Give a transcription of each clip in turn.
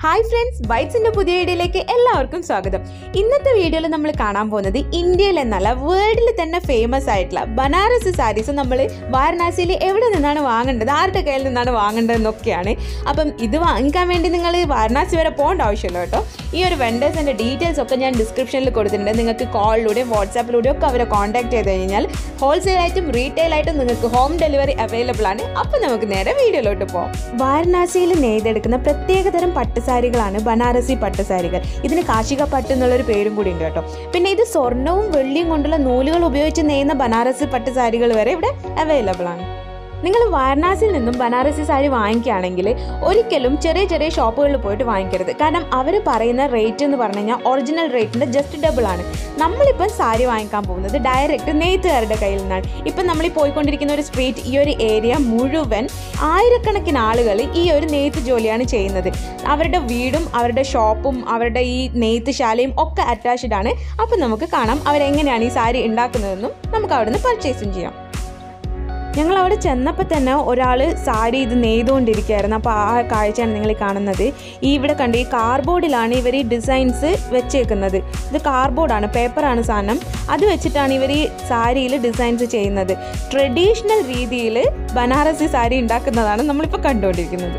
hi friends ബൈറ്റ്സിന്റെ പുതിയ വീഡിയോയിലേക്ക് എല്ലാവർക്കും സ്വാഗതം ഇന്നത്തെ വീഡിയോയിൽ നമ്മൾ കാണാൻ പോകുന്നത് ഇന്ത്യയിൽ എന്നല്ല വേൾഡിൽ തന്നെ ഫേമസ് ആയിട്ടുള്ള ബനാറസ് സാരീസ് നമ്മൾ വാരണാസിയിൽ എവിടെ നിന്നാണ് വാങ്ങേണ്ടത് ആരുടെ കയ്യിൽ നിന്നാണ് വാങ്ങേണ്ടത് എന്നൊക്കെയാണ് അപ്പം ഇത് വാങ്ങിക്കാൻ വേണ്ടി നിങ്ങൾ വാരണാസി വരെ പോകേണ്ട ആവശ്യമില്ല കേട്ടോ ഈ ഒരു വെണ്ടേഴ്സിൻ്റെ ഡീറ്റെയിൽസ് ഒക്കെ ഞാൻ ഡിസ്ക്രിപ്ഷനിൽ കൊടുത്തിട്ടുണ്ട് നിങ്ങൾക്ക് കോളിലൂടെയും വാട്സാപ്പിലൂടെയും ഒക്കെ അവരെ കോൺടാക്ട് ചെയ്ത് കഴിഞ്ഞാൽ ഹോൾസെയിൽ ആയിട്ടും റീറ്റെയിൽ ആയിട്ടും നിങ്ങൾക്ക് ഹോം ഡെലിവറി അവൈലബിൾ ആണ് അപ്പം നമുക്ക് നേരെ വീഡിയോയിലോട്ട് പോകാം വാരണാസിയിൽ നെയ്തെടുക്കുന്ന പ്രത്യേകതരം പട്ടുസാരികളാണ് ബനാറസി പട്ടുസാരികൾ ഇതിന് കാശിക പട്ട് എന്നുള്ളൊരു പേരും കൂടി ഉണ്ട് കേട്ടോ പിന്നെ ഇത് സ്വർണവും വെള്ളിയും കൊണ്ടുള്ള നൂലുകൾ ഉപയോഗിച്ച് നെയ്യുന്ന ബനാറസി പട്ടുസാരികൾ വരെ ഇവിടെ അവൈലബിൾ ആണ് നിങ്ങൾ വാരണാസിയിൽ നിന്നും ബനാറസി സാരി വാങ്ങിക്കുകയാണെങ്കിൽ ഒരിക്കലും ചെറിയ ചെറിയ ഷോപ്പുകളിൽ പോയിട്ട് വാങ്ങിക്കരുത് കാരണം അവർ പറയുന്ന റേറ്റ് എന്ന് പറഞ്ഞു കഴിഞ്ഞാൽ ഒറിജിനൽ റേറ്റിൻ്റെ ജസ്റ്റ് ഡബിൾ ആണ് നമ്മളിപ്പോൾ സാരി വാങ്ങിക്കാൻ പോകുന്നത് ഡയറക്റ്റ് നെയ്ത്തുകാരുടെ കയ്യിൽ നിന്നാണ് ഇപ്പം നമ്മൾ ഈ പോയിക്കൊണ്ടിരിക്കുന്ന ഒരു സ്ട്രീറ്റ് ഈ ഒരു ഏരിയ മുഴുവൻ ആയിരക്കണക്കിന് ആളുകൾ ഈ ഒരു നെയ്ത്ത് ജോലിയാണ് ചെയ്യുന്നത് അവരുടെ വീടും അവരുടെ ഷോപ്പും അവരുടെ ഈ നെയ്ത്ത് ശാലയും ഒക്കെ അറ്റാച്ച്ഡ് ആണ് അപ്പം നമുക്ക് കാണാം അവരെങ്ങനെയാണ് ഈ സാരി ഉണ്ടാക്കുന്നതെന്നും നമുക്ക് അവിടെ നിന്ന് പർച്ചേസും ചെയ്യാം ഞങ്ങൾ അവിടെ ചെന്നപ്പോൾ തന്നെ ഒരാൾ സാരി ഇത് നെയ്തുകൊണ്ടിരിക്കുകയായിരുന്നു അപ്പോൾ ആ കാഴ്ചയാണ് നിങ്ങൾ ഈ കാണുന്നത് ഈ ഇവിടെ കണ്ട് ഈ കാർബോർഡിലാണ് ഇവർ ഈ ഡിസൈൻസ് വെച്ചേക്കുന്നത് ഇത് കാർബോർഡാണ് പേപ്പറാണ് സാധനം അത് വെച്ചിട്ടാണ് ഇവർ ഈ സാരിയിൽ ഡിസൈൻസ് ചെയ്യുന്നത് ട്രഡീഷണൽ രീതിയിൽ ബനാറസി സാരി ഉണ്ടാക്കുന്നതാണ് നമ്മളിപ്പോൾ കണ്ടുകൊണ്ടിരിക്കുന്നത്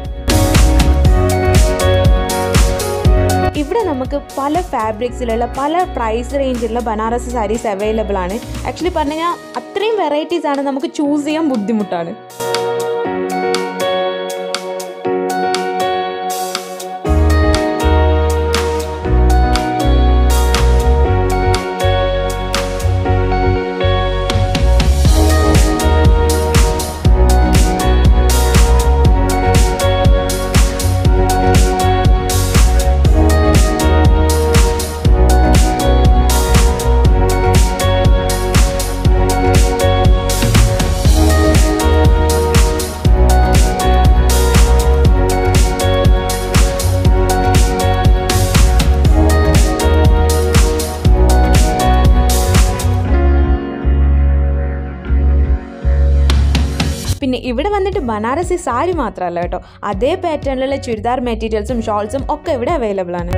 ഇവിടെ നമുക്ക് പല ഫാബ്രിക്സിലുള്ള പല പ്രൈസ് റേഞ്ചിലുള്ള ബനാറസ് സാരീസ് അവൈലബിൾ ആണ് ആക്ച്വലി പറഞ്ഞു കഴിഞ്ഞാൽ അത്രയും വെറൈറ്റീസ് ആണ് നമുക്ക് ചൂസ് ചെയ്യാൻ ബുദ്ധിമുട്ടാണ് പിന്നെ ഇവിടെ വന്നിട്ട് ബനാറസി സാരി മാത്രമല്ല കേട്ടോ അതേ പാറ്റേണിലുള്ള ചുരിദാർ മെറ്റീരിയൽസും ഷോൾസും ഒക്കെ ഇവിടെ അവൈലബിൾ ആണ്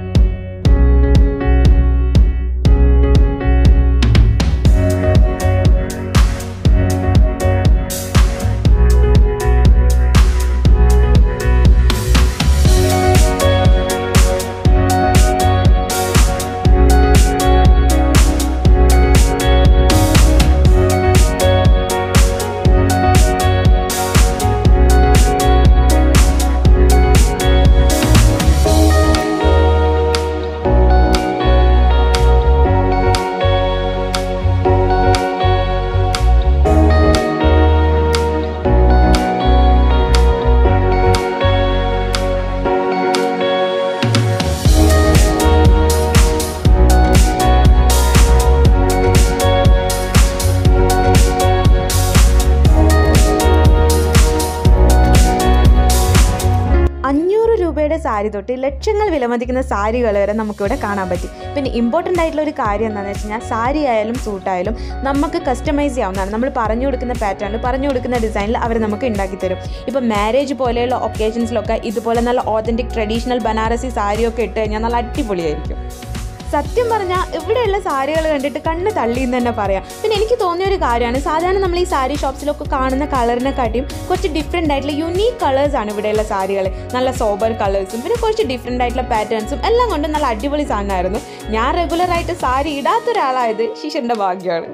അഞ്ഞൂറ് രൂപയുടെ സാരി തൊട്ട് ലക്ഷങ്ങൾ വിലമതിക്കുന്ന സാരികൾ വരെ നമുക്കിവിടെ കാണാൻ പറ്റി പിന്നെ ഇമ്പോർട്ടൻ്റ് ആയിട്ടുള്ള ഒരു കാര്യം എന്താണെന്ന് വെച്ച് കഴിഞ്ഞാൽ സാരി ആയാലും സൂട്ടായാലും നമുക്ക് കസ്റ്റമൈസ് ചെയ്യാവുന്നതാണ് നമ്മൾ പറഞ്ഞു കൊടുക്കുന്ന പാറ്റേണിൽ പറഞ്ഞു കൊടുക്കുന്ന ഡിസൈനിൽ അവർ നമുക്ക് ഉണ്ടാക്കി തരും ഇപ്പം മാരേജ് പോലെയുള്ള ഒക്കേഷൻസിലൊക്കെ ഇതുപോലെ നല്ല ഓതൻറ്റിക് ട്രഡീഷണൽ ബനാറസി സാരിയൊക്കെ ഇട്ട് കഴിഞ്ഞാൽ നല്ല അടിപൊളിയായിരിക്കും സത്യം പറഞ്ഞാൽ ഇവിടെയുള്ള സാരികൾ കണ്ടിട്ട് കണ്ണ് തള്ളി എന്ന് തന്നെ പറയാം പിന്നെ എനിക്ക് തോന്നിയ ഒരു കാര്യമാണ് സാധാരണ നമ്മൾ ഈ സാരി ഷോപ്സിലൊക്കെ കാണുന്ന കളറിനെക്കാട്ടിയും കുറച്ച് ഡിഫറെൻ്റ് ആയിട്ടുള്ള യുണീക്ക് കളേഴ്സാണ് ഇവിടെയുള്ള സാരികൾ നല്ല സോബർ കളേഴ്സും പിന്നെ കുറച്ച് ഡിഫറെൻ്റ് ആയിട്ടുള്ള പാറ്റേൺസും എല്ലാം കൊണ്ട് നല്ല അടിപൊളി സാധനമായിരുന്നു ഞാൻ റെഗുലറായിട്ട് സാരി ഇടാത്ത ഒരാളായത് ശിഷ്യൻ്റെ ഭാഗ്യമാണ്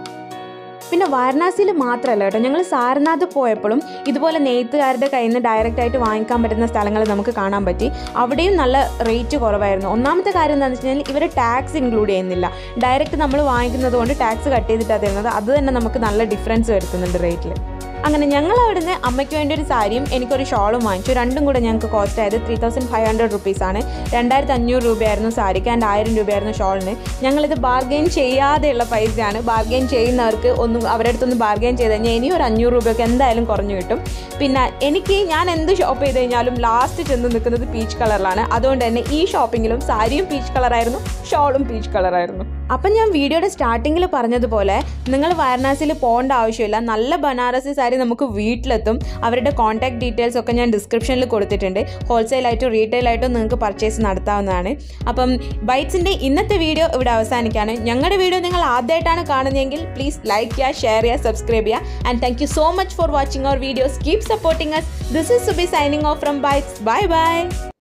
പിന്നെ വാരണാസിയിൽ മാത്രമല്ല കേട്ടോ ഞങ്ങൾ സാരനാഥ് പോയപ്പോഴും ഇതുപോലെ നെയ്ത്തുകാരുടെ കയ്യിൽ നിന്ന് ഡയറക്റ്റ് ആയിട്ട് വാങ്ങിക്കാൻ പറ്റുന്ന സ്ഥലങ്ങൾ നമുക്ക് കാണാൻ പറ്റി അവിടെയും നല്ല റേറ്റ് കുറവായിരുന്നു ഒന്നാമത്തെ കാര്യം എന്താണെന്ന് വെച്ച് കഴിഞ്ഞാൽ ഇവർ ടാക്സ് ഇൻക്ലൂഡ് ചെയ്യുന്നില്ല ഡയറക്റ്റ് നമ്മൾ വാങ്ങിക്കുന്നത് കൊണ്ട് ടാക്സ് കട്ട് ചെയ്തിട്ടാണ് തരുന്നത് അത് തന്നെ നമുക്ക് നല്ല ഡിഫറൻസ് വരുത്തുന്നുണ്ട് റേറ്റിൽ അങ്ങനെ ഞങ്ങൾ അവിടുന്ന് അമ്മയ്ക്ക് വേണ്ടി ഒരു സാരിയും എനിക്കൊരു ഷോളും വാങ്ങിച്ചു രണ്ടും കൂടെ ഞങ്ങൾക്ക് കോസ്റ്റ് ആയത് ത്രീ തൗസൻഡ് ഫൈവ് ഹൺഡ്രഡ് റുപ്പീസാണ് രണ്ടായിരത്തി അഞ്ഞൂറ് രൂപയായിരുന്നു സാരിക്ക് ആൻഡ് ആയിരം രൂപയായിരുന്നു ഷോളിന് ഞങ്ങളിത് ബാർഗെയിൻ ചെയ്യാതെയുള്ള പൈസയാണ് ബാർഗെയിൻ ചെയ്യുന്നവർക്ക് ഒന്നും അവരുടെ അടുത്തൊന്ന് ബാർഗെയിൻ ചെയ്ത് കഴിഞ്ഞാൽ ഇനി ഒരു അഞ്ഞൂറ് രൂപയൊക്കെ എന്തായാലും കുറഞ്ഞു കിട്ടും പിന്നെ എനിക്ക് ഞാൻ എന്ത് ഷോപ്പ് ചെയ്ത് കഴിഞ്ഞാലും ലാസ്റ്റ് ചെന്ന് നിൽക്കുന്നത് പീച്ച് കളറിലാണ് അതുകൊണ്ട് തന്നെ ഈ ഷോപ്പിങ്ങിലും സാരിയും പീച്ച് കളറായിരുന്നു ഷോളും പീച്ച് കളറായിരുന്നു അപ്പം ഞാൻ വീഡിയോയുടെ സ്റ്റാർട്ടിങ്ങിൽ പറഞ്ഞതുപോലെ നിങ്ങൾ വാരണാസിയിൽ പോകേണ്ട ആവശ്യമില്ല നല്ല ബനാറസി സാരി നമുക്ക് വീട്ടിലെത്തും അവരുടെ കോൺടാക്ട് ഡീറ്റെയിൽസ് ഒക്കെ ഞാൻ ഡിസ്ക്രിപ്ഷനിൽ കൊടുത്തിട്ടുണ്ട് ഹോൾസെയിലായിട്ടും റീറ്റെയിലായിട്ടും നിങ്ങൾക്ക് പർച്ചേസ് നടത്താവുന്നതാണ് അപ്പം ബൈറ്റ്സിൻ്റെ ഇന്നത്തെ വീഡിയോ ഇവിടെ അവസാനിക്കുകയാണ് ഞങ്ങളുടെ വീഡിയോ നിങ്ങൾ ആദ്യമായിട്ടാണ് കാണുന്നതെങ്കിൽ പ്ലീസ് ലൈക്ക് ചെയ്യുക ഷെയർ ചെയ്യുക സബ്സ്ക്രൈബ് ചെയ്യുക and thank you so much for watching our videos keep supporting us this is Subi signing off from Bytes bye by